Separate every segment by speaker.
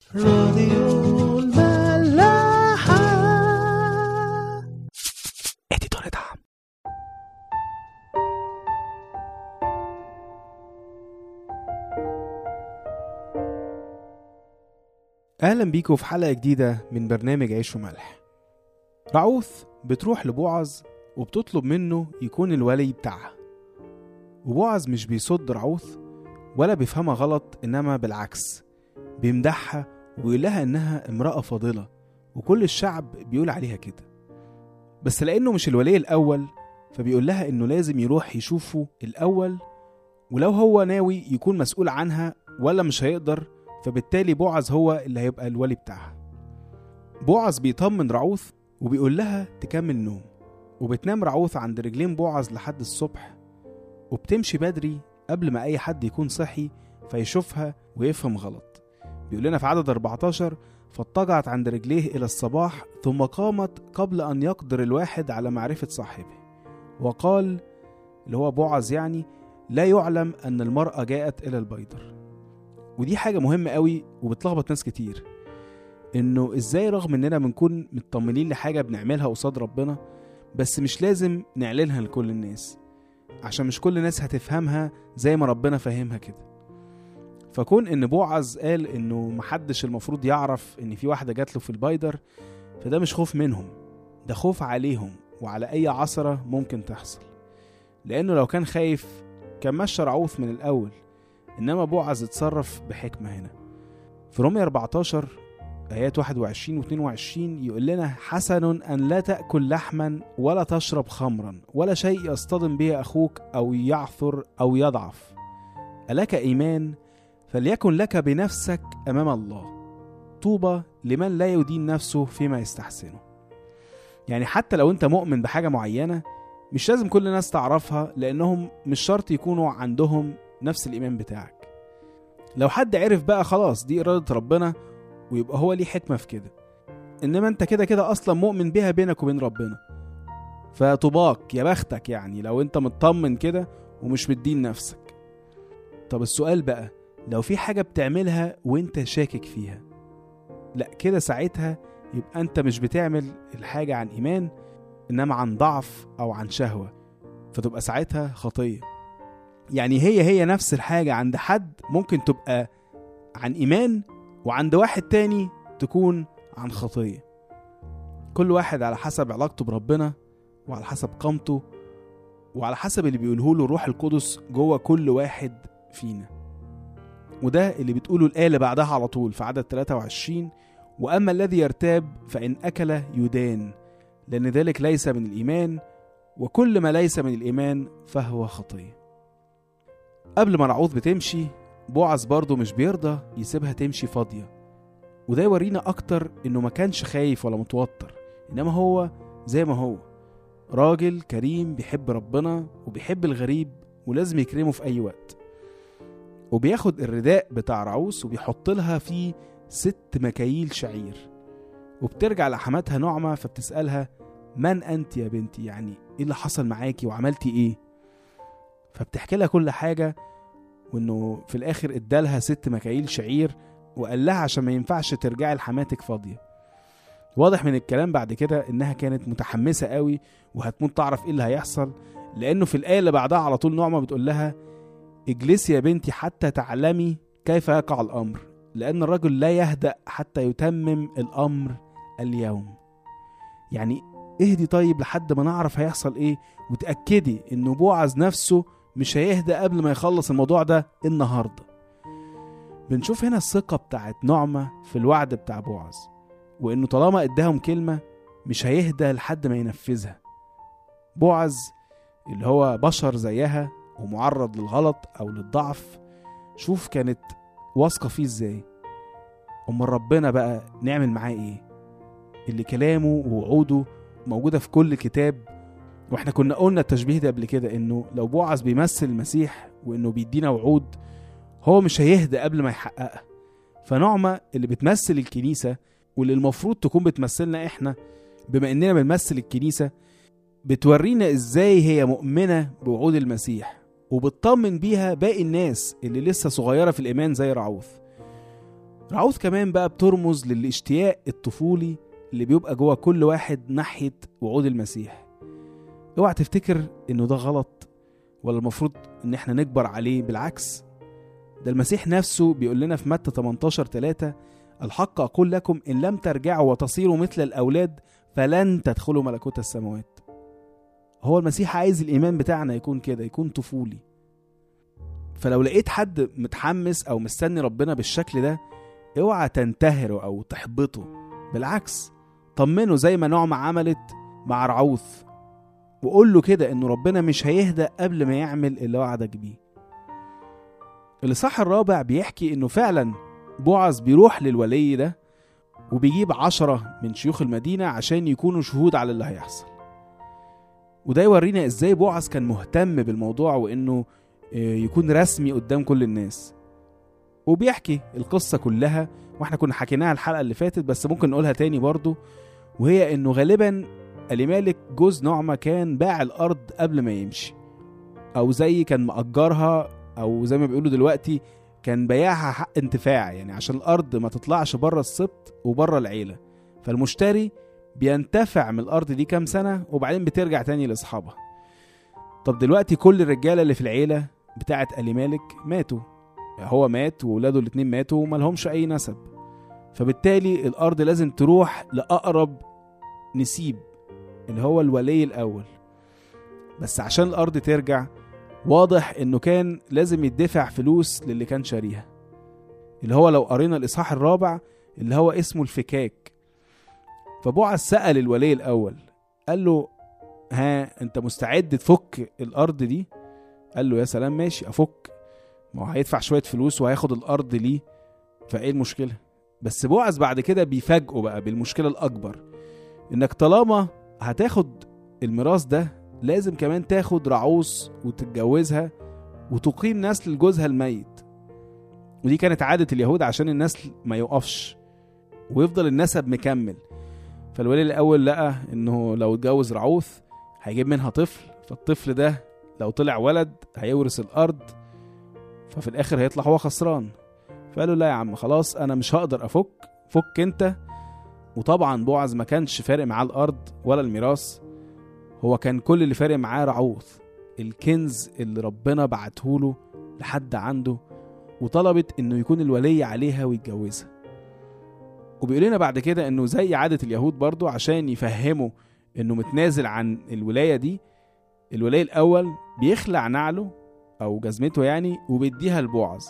Speaker 1: راديو الملاحة اديتور دعم
Speaker 2: أهلا بيكم في حلقة جديدة من برنامج عيش وملح رعوث بتروح لبوعز وبتطلب منه يكون الولي بتاعها وبوعز مش بيصد رعوث ولا بيفهمها غلط إنما بالعكس بيمدحها ويقول لها إنها امرأة فاضلة وكل الشعب بيقول عليها كده بس لأنه مش الولي الأول فبيقول لها إنه لازم يروح يشوفه الأول ولو هو ناوي يكون مسؤول عنها ولا مش هيقدر فبالتالي بوعز هو اللي هيبقى الولي بتاعها بوعز بيطمن رعوث وبيقول لها تكمل نوم وبتنام رعوث عند رجلين بوعز لحد الصبح وبتمشي بدري قبل ما أي حد يكون صحي فيشوفها ويفهم غلط بيقول لنا في عدد 14 فاضطجعت عند رجليه إلى الصباح ثم قامت قبل أن يقدر الواحد على معرفة صاحبه وقال اللي هو بوعز يعني لا يعلم أن المرأة جاءت إلى البيدر ودي حاجة مهمة قوي وبتلخبط ناس كتير انه ازاي رغم اننا بنكون مطمنين لحاجة بنعملها قصاد ربنا بس مش لازم نعلنها لكل الناس عشان مش كل الناس هتفهمها زي ما ربنا فاهمها كده فكون ان بوعز قال انه محدش المفروض يعرف ان في واحدة جات له في البايدر فده مش خوف منهم ده خوف عليهم وعلى اي عثرة ممكن تحصل لانه لو كان خايف كان مشى رعوث من الاول إنما بوعز اتصرف بحكمة هنا في رومية 14 آيات 21 و 22 يقول لنا حسن أن لا تأكل لحما ولا تشرب خمرا ولا شيء يصطدم به أخوك أو يعثر أو يضعف ألك إيمان فليكن لك بنفسك أمام الله طوبى لمن لا يدين نفسه فيما يستحسنه يعني حتى لو أنت مؤمن بحاجة معينة مش لازم كل الناس تعرفها لأنهم مش شرط يكونوا عندهم نفس الإيمان بتاعك لو حد عرف بقى خلاص دي إرادة ربنا ويبقى هو ليه حكمة في كده إنما أنت كده كده أصلا مؤمن بيها بينك وبين ربنا فطباك يا بختك يعني لو أنت مطمن كده ومش مدين نفسك طب السؤال بقى لو في حاجة بتعملها وأنت شاكك فيها لا كده ساعتها يبقى أنت مش بتعمل الحاجة عن إيمان إنما عن ضعف أو عن شهوة فتبقى ساعتها خطيه يعني هي هي نفس الحاجة عند حد ممكن تبقى عن إيمان وعند واحد تاني تكون عن خطية كل واحد على حسب علاقته بربنا وعلى حسب قامته وعلى حسب اللي بيقوله له الروح القدس جوه كل واحد فينا وده اللي بتقوله الآية اللي بعدها على طول في عدد 23 وأما الذي يرتاب فإن أكل يدان لأن ذلك ليس من الإيمان وكل ما ليس من الإيمان فهو خطيه قبل ما رعوذ بتمشي بوعز برضه مش بيرضى يسيبها تمشي فاضية وده يورينا أكتر إنه ما كانش خايف ولا متوتر إنما هو زي ما هو راجل كريم بيحب ربنا وبيحب الغريب ولازم يكرمه في أي وقت وبياخد الرداء بتاع رعوس وبيحط لها فيه ست مكاييل شعير وبترجع لحماتها نعمة فبتسألها من أنت يا بنتي يعني إيه اللي حصل معاكي وعملتي إيه فبتحكي لها كل حاجة وانه في الاخر ادالها ست مكاييل شعير وقال لها عشان ما ينفعش ترجعي لحماتك فاضية واضح من الكلام بعد كده انها كانت متحمسة قوي وهتموت تعرف ايه اللي هيحصل لانه في الايه اللي بعدها على طول نعمة بتقول لها اجلسي يا بنتي حتى تعلمي كيف يقع الامر لان الرجل لا يهدأ حتى يتمم الامر اليوم يعني اهدي طيب لحد ما نعرف هيحصل ايه وتأكدي انه بوعز نفسه مش هيهدى قبل ما يخلص الموضوع ده النهارده بنشوف هنا الثقة بتاعت نعمة في الوعد بتاع بوعز وإنه طالما إداهم كلمة مش هيهدى لحد ما ينفذها بوعز اللي هو بشر زيها ومعرض للغلط أو للضعف شوف كانت واثقة فيه إزاي أمال ربنا بقى نعمل معاه إيه اللي كلامه ووعوده موجودة في كل كتاب واحنا كنا قلنا التشبيه ده قبل كده انه لو بوعز بيمثل المسيح وانه بيدينا وعود هو مش هيهدى قبل ما يحققها فنعمة اللي بتمثل الكنيسة واللي المفروض تكون بتمثلنا احنا بما اننا بنمثل الكنيسة بتورينا ازاي هي مؤمنة بوعود المسيح وبتطمن بيها باقي الناس اللي لسه صغيرة في الإيمان زي رعوث رعوث كمان بقى بترمز للاشتياق الطفولي اللي بيبقى جوه كل واحد ناحية وعود المسيح اوعى تفتكر انه ده غلط ولا المفروض ان احنا نكبر عليه بالعكس ده المسيح نفسه بيقول لنا في متى 18 3 الحق أقول لكم إن لم ترجعوا وتصيروا مثل الأولاد فلن تدخلوا ملكوت السماوات هو المسيح عايز الإيمان بتاعنا يكون كده يكون طفولي فلو لقيت حد متحمس أو مستني ربنا بالشكل ده اوعى تنتهره أو تحبطه بالعكس طمنه زي ما نعمة عملت مع رعوث وقول له كده إنه ربنا مش هيهدى قبل ما يعمل اللي وعدك بيه الإصحاح الرابع بيحكي إنه فعلا بوعز بيروح للولي ده وبيجيب عشرة من شيوخ المدينة عشان يكونوا شهود على اللي هيحصل وده يورينا ازاي بوعز كان مهتم بالموضوع وانه آه، يكون رسمي قدام كل الناس وبيحكي القصة كلها واحنا كنا حكيناها الحلقة اللي فاتت بس ممكن نقولها تاني برضو وهي انه غالبا أليمالك جوز نعمة كان باع الأرض قبل ما يمشي أو زي كان مأجرها أو زي ما بيقولوا دلوقتي كان بيعها حق انتفاع يعني عشان الارض ما تطلعش بره السبط وبره العيله فالمشتري بينتفع من الارض دي كام سنه وبعدين بترجع تاني لاصحابها طب دلوقتي كل الرجاله اللي في العيله بتاعه الي مالك ماتوا هو مات وولاده الاتنين ماتوا وملهمش اي نسب فبالتالي الارض لازم تروح لاقرب نسيب اللي هو الولي الاول بس عشان الارض ترجع واضح انه كان لازم يدفع فلوس للي كان شاريها اللي هو لو قرينا الاصحاح الرابع اللي هو اسمه الفكاك فبوعز سأل الولي الاول قال له ها انت مستعد تفك الارض دي قال له يا سلام ماشي افك ما هو هيدفع شويه فلوس وهياخد الارض ليه فايه المشكله بس بوعز بعد كده بيفاجئه بقى بالمشكله الاكبر انك طالما هتاخد الميراث ده لازم كمان تاخد رعوس وتتجوزها وتقيم نسل لجوزها الميت ودي كانت عادة اليهود عشان النسل ما يقفش ويفضل النسب مكمل فالولي الأول لقى إنه لو اتجوز رعوث هيجيب منها طفل فالطفل ده لو طلع ولد هيورث الأرض ففي الآخر هيطلع هو خسران فقالوا لا يا عم خلاص أنا مش هقدر أفك فك أنت وطبعا بوعز ما كانش فارق معاه الأرض ولا الميراث هو كان كل اللي فارق معاه رعوث الكنز اللي ربنا بعتهوله لحد عنده وطلبت انه يكون الولي عليها ويتجوزها وبيقول لنا بعد كده انه زي عادة اليهود برضو عشان يفهموا انه متنازل عن الولاية دي الولي الاول بيخلع نعله او جزمته يعني وبيديها لبوعز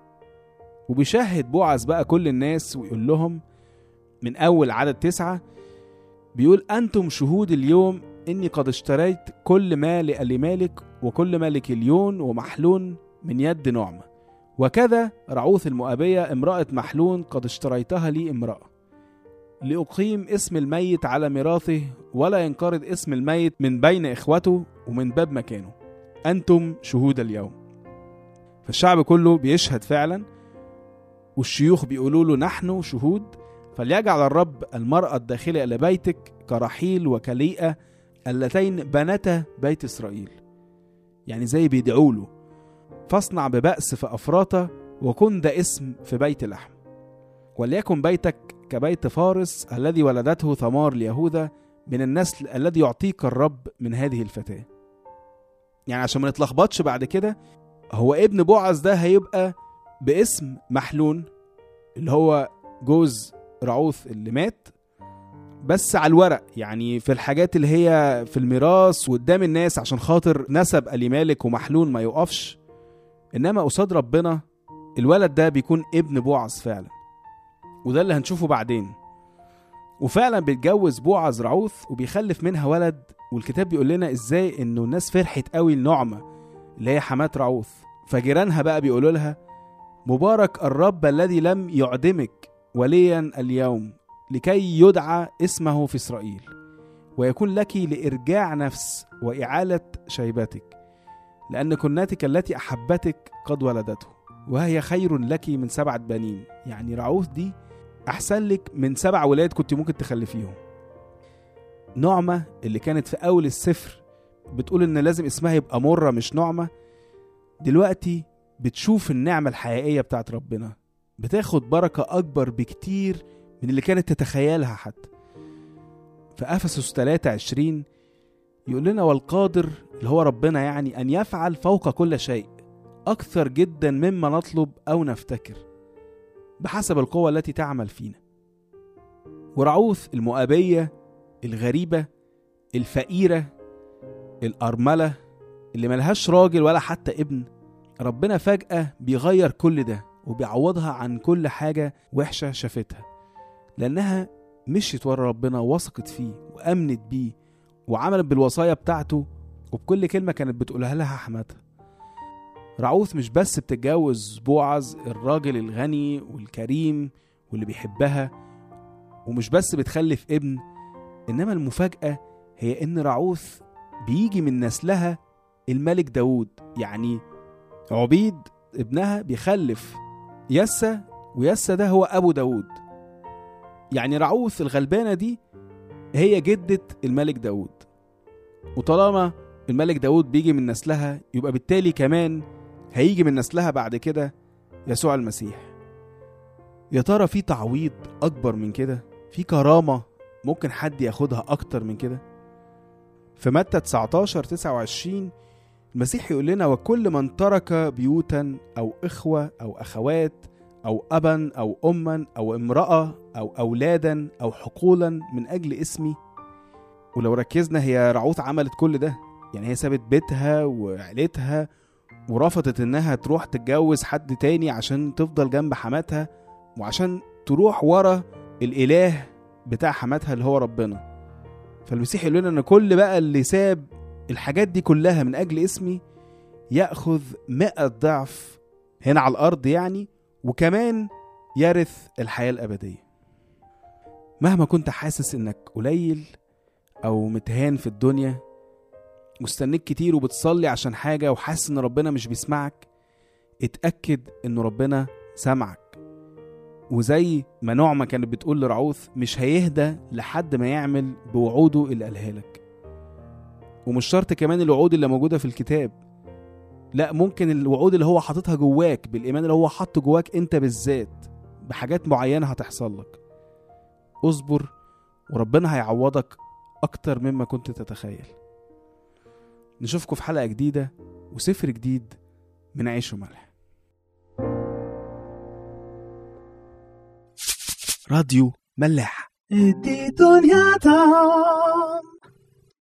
Speaker 2: وبيشهد بوعز بقى كل الناس ويقول لهم من اول عدد تسعة بيقول انتم شهود اليوم إني قد اشتريت كل ما لأليمالك وكل ما لكليون ومحلون من يد نعمة وكذا رعوث المؤبية امرأة محلون قد اشتريتها لي امرأة لأقيم اسم الميت على ميراثه ولا ينقرض اسم الميت من بين إخوته ومن باب مكانه أنتم شهود اليوم فالشعب كله بيشهد فعلا والشيوخ بيقولوا له نحن شهود فليجعل الرب المرأة الداخلة إلى بيتك كرحيل وكليئة اللتين بنتا بيت إسرائيل يعني زي بيدعوا له فاصنع ببأس في أفراطة وكن ده اسم في بيت لحم وليكن بيتك كبيت فارس الذي ولدته ثمار ليهوذا من النسل الذي يعطيك الرب من هذه الفتاة يعني عشان ما نتلخبطش بعد كده هو ابن بوعز ده هيبقى باسم محلون اللي هو جوز رعوث اللي مات بس على الورق يعني في الحاجات اللي هي في الميراث وقدام الناس عشان خاطر نسب ألي مالك ومحلول ما يقفش إنما قصاد ربنا الولد ده بيكون ابن بوعز فعلا وده اللي هنشوفه بعدين وفعلا بيتجوز بوعز رعوث وبيخلف منها ولد والكتاب بيقول لنا ازاي انه الناس فرحت قوي النعمة اللي هي حماة رعوث فجيرانها بقى بيقولوا لها مبارك الرب الذي لم يعدمك وليا اليوم لكي يدعى اسمه في إسرائيل ويكون لك لإرجاع نفس وإعالة شيبتك لأن كناتك التي أحبتك قد ولدته وهي خير لك من سبعة بنين يعني رعوث دي أحسن لك من سبع ولاد كنت ممكن تخلفيهم نعمة اللي كانت في أول السفر بتقول إن لازم اسمها يبقى مرة مش نعمة دلوقتي بتشوف النعمة الحقيقية بتاعت ربنا بتاخد بركة أكبر بكتير من اللي كانت تتخيلها حتى في أفسس 3 20 يقول لنا والقادر اللي هو ربنا يعني أن يفعل فوق كل شيء أكثر جدا مما نطلب أو نفتكر بحسب القوة التي تعمل فينا ورعوث المؤابية الغريبة الفقيرة الأرملة اللي ملهاش راجل ولا حتى ابن ربنا فجأة بيغير كل ده وبيعوضها عن كل حاجة وحشة شافتها لأنها مشيت ورا ربنا ووثقت فيه وأمنت بيه وعملت بالوصايا بتاعته وبكل كلمة كانت بتقولها لها حماتها رعوث مش بس بتتجوز بوعز الراجل الغني والكريم واللي بيحبها ومش بس بتخلف ابن إنما المفاجأة هي إن رعوث بيجي من نسلها الملك داود يعني عبيد ابنها بيخلف يسا ويسا ده هو أبو داود يعني رعوث الغلبانة دي هي جدة الملك داود وطالما الملك داود بيجي من نسلها يبقى بالتالي كمان هيجي من نسلها بعد كده يسوع المسيح يا ترى في تعويض أكبر من كده في كرامة ممكن حد ياخدها أكتر من كده في متى 19 29 المسيح يقول لنا وكل من ترك بيوتا أو إخوة أو أخوات أو أبا أو أما أو امرأة أو أولادا أو حقولا من أجل اسمي ولو ركزنا هي رعوث عملت كل ده يعني هي سابت بيتها وعيلتها ورفضت انها تروح تتجوز حد تاني عشان تفضل جنب حماتها وعشان تروح ورا الاله بتاع حماتها اللي هو ربنا فالمسيح يقول لنا ان كل بقى اللي ساب الحاجات دي كلها من اجل اسمي ياخذ مئة ضعف هنا على الارض يعني وكمان يرث الحياه الابديه مهما كنت حاسس انك قليل او متهان في الدنيا مستنيك كتير وبتصلي عشان حاجه وحاسس ان ربنا مش بيسمعك اتاكد ان ربنا سمعك وزي ما نعمة كانت بتقول لرعوث مش هيهدى لحد ما يعمل بوعوده اللي قالها لك ومش شرط كمان الوعود اللي موجودة في الكتاب لا ممكن الوعود اللي هو حاططها جواك بالإيمان اللي هو حاطه جواك أنت بالذات بحاجات معينة هتحصل لك اصبر وربنا هيعوضك أكتر مما كنت تتخيل نشوفكم في حلقة جديدة وسفر جديد من عيش وملح
Speaker 1: راديو ملاح
Speaker 3: ادي دنيا دام